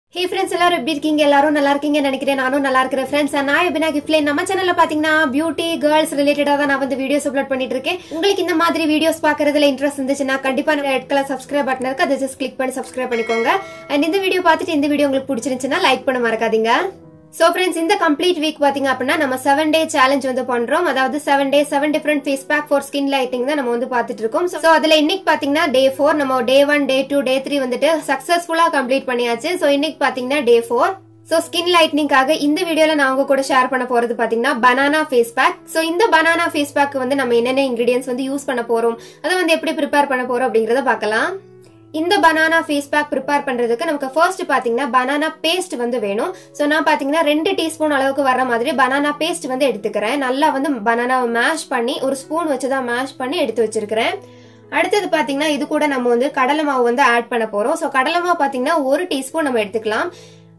hey friends எல்லாரும் எப்படி இருக்கீங்க எல்லாரும் நல்லா இருக்கீங்கன்னு நினைக்கிறேன் நானும் நல்லா இருக்கிறேன் ஃப்ரெண்ட்ஸ் நான் எபினா கிஃப்ட்லே நம்ம சேனல்ல பாத்தீங்கன்னா பியூட்டி கேர்ள்ஸ் ரிலேட்டடா தான் நான் வந்து வீடியோஸ் அப்லோட் பண்ணிட்டு இருக்கேன் உங்களுக்கு இந்த மாதிரி வீடியோஸ் பாக்குறதுல இன்ட்ரெஸ்ட் இருந்துச்சுன்னா கண்டிப்பா நம்ம ரெட் கலர் சப்ஸ்கிரைப் பட்டன் இருக்கு அதை ஜஸ்ட் கிளிக் பண்ணி சப்ஸ்கிரைப் பண்ணிக்கோங்க அண்ட் இந்த வீடியோ பார்த்துட்டு இந்த வீடியோ உங்களுக்கு பிடிச்சிருந்துச்சுன்னா லைக் பண்ண மறக்காதீங்க சோ ஃப்ரெண்ட்ஸ் இந்த கம்ப்ளீட் வீக் பாத்தீங்க அப்படின்னா நம்ம செவன் டே சேலஞ்ச் வந்து பண்றோம் அதாவது seven day seven different face pack for skin lighting தான் நம்ம வந்து பாத்துட்டு இருக்கோம் சோ அதுல இன்னைக்கு பாத்தீங்கன்னா டே ஃபோர் நம்ம day one day two day three வந்துட்டு சக்சஸ்ஃபுல்லா கம்ப்ளீட் பண்ணியாச்சு சோ இன்னைக்கு பாத்தீங்கன்னா டே ஃபோர் சோ ஸ்கின் லைட்னிங்காக இந்த வீடியோல நான் உங்க கூட ஷேர் பண்ண போறது பாத்தீங்கன்னா பனானா ஃபேஸ் பேக் சோ இந்த பனானா ஃபேஸ் பேக் வந்து நம்ம என்னென்ன இன்கிரீடியன்ஸ் வந்து யூஸ் பண்ண போறோம் அதை வந்து எப்படி ப்ரிப்பேர் பண்ண போறோம் அப்படிங்கறத பார்க்கலாம் இந்த பனானா ஃபேஸ் பேக் ப்ரிப்பேர் பண்றதுக்கு நமக்கு ஃபர்ஸ்ட் பாத்தீங்கன்னா பனானா பேஸ்ட் வந்து வேணும் ஸோ நான் பாத்தீங்கன்னா ரெண்டு டீஸ்பூன் அளவுக்கு வர மாதிரி பனானா பேஸ்ட் வந்து எடுத்துக்கிறேன் நல்லா வந்து பனானாவை மேஷ் பண்ணி ஒரு ஸ்பூன் வச்சு தான் மேஷ் பண்ணி எடுத்து வச்சிருக்கிறேன் அடுத்தது பாத்தீங்கன்னா இது கூட நம்ம வந்து கடலை மாவு வந்து ஆட் பண்ண போறோம் ஸோ கடலை மாவு பாத்தீங்கன்னா ஒரு டீஸ்பூன் நம்ம எடுத்துக்கலாம்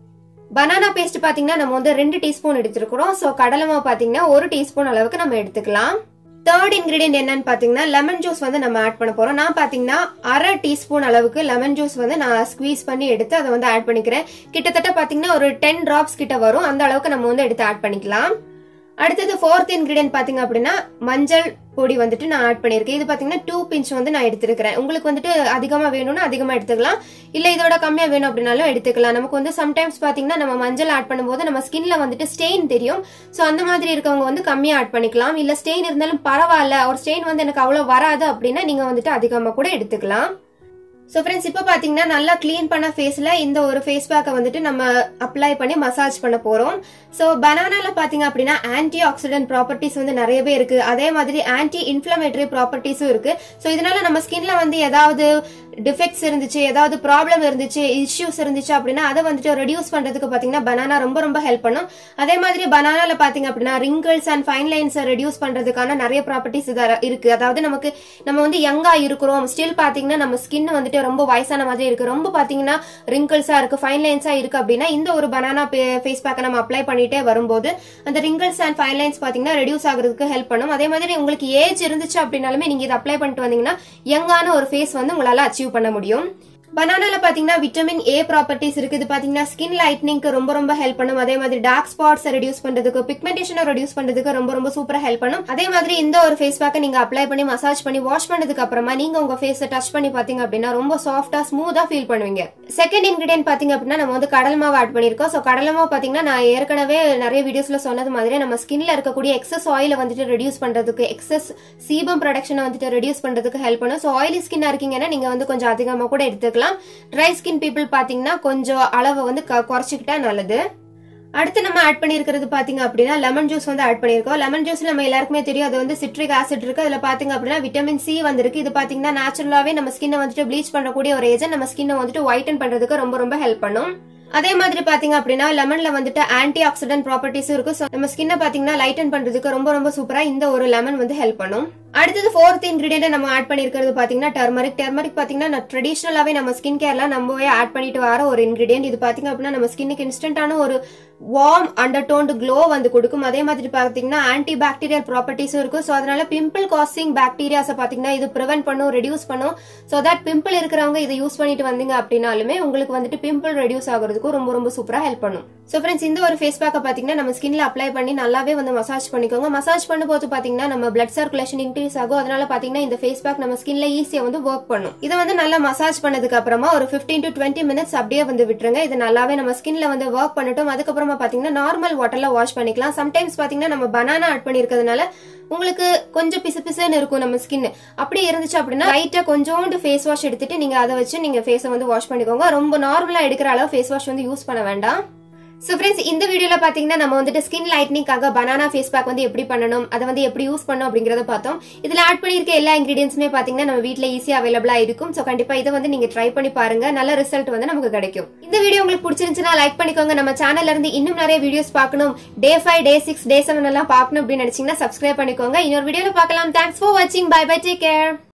பனானா பேஸ்ட் பாத்தீங்கன்னா நம்ம வந்து ரெண்டு டீஸ்பூன் எடுத்துருக்கிறோம் ஸோ கடலை மாவு பாத்தீங்கன்னா ஒரு டீஸ்பூன் அளவுக்கு நம்ம எடுத்துக்கலாம் தேர்ட் இன்கிரீடியன்ட் என்னன்னு பாத்தீங்கன்னா லெமன் ஜூஸ் வந்து நம்ம ஆட் பண்ண போறோம் நான் பாத்தீங்கன்னா அரை டீஸ்பூன் அளவுக்கு லெமன் ஜூஸ் வந்து நான் ஸ்குவீஸ் பண்ணி எடுத்து அதை வந்து ஆட் பண்ணிக்கிறேன் கிட்டத்தட்ட பாத்தீங்கன்னா ஒரு டென் டிராப்ஸ் கிட்ட வரும் அந்த அளவுக்கு நம்ம வந்து எடுத்து ஆட் பண்ணிக்கலாம் அடுத்தது ஃபோர்த் இன்கிரீடியன்ட் பாத்தீங்க அப்படின்னா மஞ்சள் பொடி வந்துட்டு நான் ஆட் பண்ணியிருக்கேன் இது பாத்தீங்கன்னா டூ பிஞ்ச் வந்து நான் எடுத்துருக்கிறேன் உங்களுக்கு வந்துட்டு அதிகமா வேணும்னா அதிகமா எடுத்துக்கலாம் இல்ல இதோட கம்மியா வேணும் அப்படின்னாலும் எடுத்துக்கலாம் நமக்கு வந்து சம்டைம்ஸ் பாத்தீங்கன்னா நம்ம மஞ்சள் ஆட் பண்ணும்போது நம்ம ஸ்கின்ல வந்துட்டு ஸ்டெயின் தெரியும் சோ அந்த மாதிரி இருக்கவங்க வந்து கம்மியா ஆட் பண்ணிக்கலாம் இல்ல ஸ்டெயின் இருந்தாலும் பரவாயில்ல ஒரு ஸ்டெயின் வந்து எனக்கு அவ்வளவு வராது அப்படின்னா நீங்க வந்துட்டு அதிகமா கூட எடுத்துக்கலாம் ஸோ ஃப்ரெண்ட்ஸ் இப்போ பார்த்தீங்கன்னா நல்லா க்ளீன் பண்ண ஃபேஸில் இந்த ஒரு ஃபேஸ் பேக்கை வந்துட்டு நம்ம அப்ளை பண்ணி மசாஜ் பண்ண போகிறோம் ஸோ பனானாவில் பார்த்தீங்க அப்படின்னா ஆன்டி ஆக்சிடென்ட் ப்ராப்பர்ட்டிஸ் வந்து நிறையவே இருக்கு அதே மாதிரி ஆன்டி இன்ஃப்ளமேட்டரி ப்ராப்பர்ட்டிஸும் இருக்கு ஸோ இதனால நம்ம ஸ்கின்ல வந்து ஏதாவது டிஃபெக்ட்ஸ் இருந்துச்சு ஏதாவது ப்ராப்ளம் இருந்துச்சு இஷ்யூஸ் இருந்துச்சு அப்படின்னா அதை வந்துட்டு ரெடியூஸ் பண்றதுக்கு பார்த்தீங்கன்னா பனானா ரொம்ப ரொம்ப ஹெல்ப் பண்ணும் அதே மாதிரி பனானால பார்த்தீங்க அப்படின்னா ரிங்கிள்ஸ் அண்ட் ஃபைன் லைன்ஸை ரெடியூஸ் பண்றதுக்கான நிறைய ப்ராப்பர்ட்டிஸ் இருக்கு அதாவது நமக்கு நம்ம வந்து யங்கா இருக்கிறோம் ஸ்டில் பார்த்தீங்கன்னா நம்ம ஸ்கின் வந்துட்டு ரொம்ப வயசான மாதிரி இருக்கு ரொம்ப பார்த்தீங்கன்னா ரிங்கிள்ஸா இருக்கு ஃபைன் லைன்ஸா இருக்கு அப்படின்னா இந்த ஒரு பனானா ஃபேஸ் பேக்கை நம்ம அப்ளை பண்ணிட்டே வரும்போது அந்த ரிங்கிள்ஸ் அண்ட் ஃபைன் லைன்ஸ் பார்த்தீங்கன்னா ரெடியூஸ் ஆகிறதுக்கு ஹெல்ப் பண்ணும் அதே மாதிரி உங்களுக்கு ஏஜ் இருந்துச்சு அப்படின்னாலுமே நீங்க இதை அப்ளை பண்ணிட்டு வந்தீங்கன்னா யங்கான ஒரு ஃபேஸ் வந்து உங்களால அச்சீவ் பண்ண முடியும் பனானால பாத்தீங்கன்னா விட்டமின் ஏ ப்ராப்பர்ட்டிஸ் இருக்கு இது பாத்தீங்கன்னா ஸ்கின் லைட்னிங்க்கு ரொம்ப ரொம்ப ஹெல்ப் பண்ணும் அதே மாதிரி டார்க் ஸ்பாட்ஸ் ரெடியூஸ் பண்றதுக்கு பிக்மெண்டேஷனை ரெடியூஸ் பண்றதுக்கு ரொம்ப ரொம்ப சூப்பரா ஹெல்ப் பண்ணும் அதே மாதிரி இந்த ஒரு ஃபேஸ் பேக்கை நீங்க அப்ளை பண்ணி மசாஜ் பண்ணி வாஷ் பண்ணதுக்கு அப்புறமா நீங்க உங்க ஃபேஸை டச் பண்ணி பாத்தீங்க அப்படின்னா ரொம்ப சாஃப்டா ஸ்மூதா ஃபீல் பண்ணுவீங்க செகண்ட் இன்கிரீடியன்ட் பாத்தீங்க அப்படின்னா நம்ம வந்து கடல் மாவு ஆட் பண்ணிருக்கோம் ஸோ கடல் மாவு பாத்தீங்கன்னா நான் ஏற்கனவே நிறைய வீடியோஸ்ல சொன்னது மாதிரி நம்ம ஸ்கின்ல இருக்கக்கூடிய எக்ஸஸ் ஆயில வந்துட்டு ரெடியூஸ் பண்றதுக்கு எக்ஸஸ் சீபம் ப்ரொடக்ஷனை வந்துட்டு ரெடியூஸ் பண்றதுக்கு ஹெல்ப் பண்ணும் ஸோ ஆயிலி ஸ்கின்னா இருக்கீங்கன்னா நீங்க வந்து கொஞ்சம் அதிகமா கூட எடுத்துக்கலாம் ட்ரை ஸ்கின் பீப்புள் பாத்தீங்கன்னா கொஞ்சம் அளவை வந்து குறைச்சிக்கிட்டா நல்லது அடுத்து நம்ம ஆட் பண்ணிருக்கிறது பாத்தீங்க அப்படின்னா லெமன் ஜூஸ் வந்து ஆட் பண்ணிருக்கோம் லெமன் ஜூஸ் நம்ம எல்லாருக்குமே தெரியும் அது வந்து சிட்ரிக் ஆசிட் இருக்கு அதுல பாத்தீங்க அப்படின்னா விட்டமின் சி வந்திருக்கு இது பாத்தீங்கன்னா நேச்சுரலாவே நம்ம ஸ்கின்னை வந்துட்டு ப்ளீச் பண்ணக்கூடிய ஒரு ஏஜென்ட் நம்ம ஸ்கின்னை வந்துட்டு ஒயிட்டன் பண்றதுக்கு ரொம்ப ரொம்ப ஹெல்ப் பண்ணும் அதே மாதிரி பாத்தீங்க அப்படின்னா லெமன்ல வந்துட்டு ஆன்டி ஆக்சிடென்ட் ப்ராப்பர்ட்டிஸும் இருக்கு ஸோ நம்ம ஸ்கின்னை பாத்தீங்கன்னா லைட்டன் பண்றதுக்கு ரொம்ப ரொம்ப சூப்பரா இந்த ஒரு லெமன் வந்து ஹெல்ப் பண்ணும் அடுத்தது ஃபோர்த் இன்கிரீடியன்ட் நம்ம ஆட் பண்ணிருக்கிறது பாத்தீங்கன்னா டர்மரிக் டர்மரிக் பாத்தீங்கன்னா ட்ரெடிஷனலாவே நம்ம ஸ்கின் கேர்ல நம்மவே ஆட் பண்ணிட்டு வர ஒரு இன்கிரீடியன்ட் இது பாத்தீங்க அப்படின்னா நம்ம ஸ்கின்னுக்கு இன்ஸ்டன்டான ஒரு வார்ம் அண்டர் டோன்டு க்ளோ வந்து கொடுக்கும் அதே மாதிரி பாத்தீங்கன்னா ஆன்டி பாக்டீரியல் ப்ராப்பர்ட்டிஸும் இருக்கும் ஸோ அதனால பிம்பிள் காசிங் பாக்டீரியாஸை பாத்தீங்கன்னா இது ப்ரிவென்ட் பண்ணும் ரெடியூஸ் பண்ணும் ஸோ தட் பிம்பிள் இருக்கிறவங்க இதை யூஸ் பண்ணிட்டு வந்தீங்க அப்படின்னாலுமே உங்களுக்கு வந்துட்டு பிம்பிள் ரெடியூஸ் ஆகுறதுக்கும் ரொம்ப ரொம்ப சூப்பரா ஹெல்ப் பண்ணும் ஸோ ஃப்ரெண்ட்ஸ் இந்த ஒரு ஃபேஸ் பேக்கை பாத்தீங்கன்னா நம்ம ஸ்கின்ல அப்ளை பண்ணி நல்லாவே வந்து மசாஜ் பண்ணிக்கோங்க மசாஜ் பண்ணும்போது பாத்தீங்கன்னா நம்ம பிளட் சர்க்குலேஷன் இன்க்ரீஸ் ஆகும் அதனால பாத்தீங்கன்னா இந்த ஃபேஸ் பேக் நம்ம ஸ்கின்ல ஈஸியா வந்து ஒர்க் பண்ணும் இதை வந்து நல்லா மசாஜ் பண்ணதுக்கு அப்புறமா ஒரு பிப்டீன் டு டுவெண்ட்டி மினிட்ஸ் அப்படியே வந்து விட்டுருங்க இது நல்லாவே நம்ம ஸ்கின்ல வந்து ஒர்க் பண்ணட்டும் அதுக்கப்புறமா பாத்தீங்கன்னா நார்மல் வாட்டர்ல வாஷ் பண்ணிக்கலாம் சம்டைம்ஸ் பாத்தீங்கன்னா நம்ம பனானா ஆட் பண்ணிருக்கிறதுனால உங்களுக்கு கொஞ்சம் பிசு பிசுன்னு இருக்கும் நம்ம ஸ்கின் அப்படி இருந்துச்சு அப்படின்னா லைட்டா கொஞ்சோண்டு ஃபேஸ் வாஷ் எடுத்துட்டு நீங்க அதை வச்சு நீங்க ஃபேஸை வந்து வாஷ் பண்ணிக்கோங்க ரொம்ப நார்மலா எடுக்கிற அளவு ஃபேஸ் வாஷ் வந்து யூஸ் பண்ண வேண்டாம் ஸோ ஃப்ரெண்ட்ஸ் இந்த வீடியோல பாத்தீங்கன்னா நம்ம வந்துட்டு ஸ்கின் லைட்னிங்காக பனானா ஃபேஸ் பேக் வந்து எப்படி பண்ணணும் அதை வந்து எப்படி யூஸ் பண்ணணும் அப்படிங்கறத பார்த்தோம் இதுல ஆட் பண்ணிருக்க எல்லா இன்கிரீடியன்ஸுமே பாத்தீங்கன்னா நம்ம வீட்ல ஈஸியா அவைலபிளா இருக்கும் ஸோ கண்டிப்பா இதை வந்து நீங்க ட்ரை பண்ணி பாருங்க நல்ல ரிசல்ட் வந்து நமக்கு கிடைக்கும் இந்த வீடியோ உங்களுக்கு பிடிச்சிருந்துச்சுன்னா லைக் பண்ணிக்கோங்க நம்ம சேனல்ல இருந்து இன்னும் நிறைய வீடியோஸ் பார்க்கணும் day five day six day seven எல்லாம் பார்க்கணும் அப்படின்னு நினைச்சீங்கன்னா சப்ஸ்கிரைப் பண்ணிக்கோங்க இன்னொரு வீடியோல பார்க்கலாம் தேங்க்ஸ் ஃபார் வாட்சிங் பை பை டேக் கேர்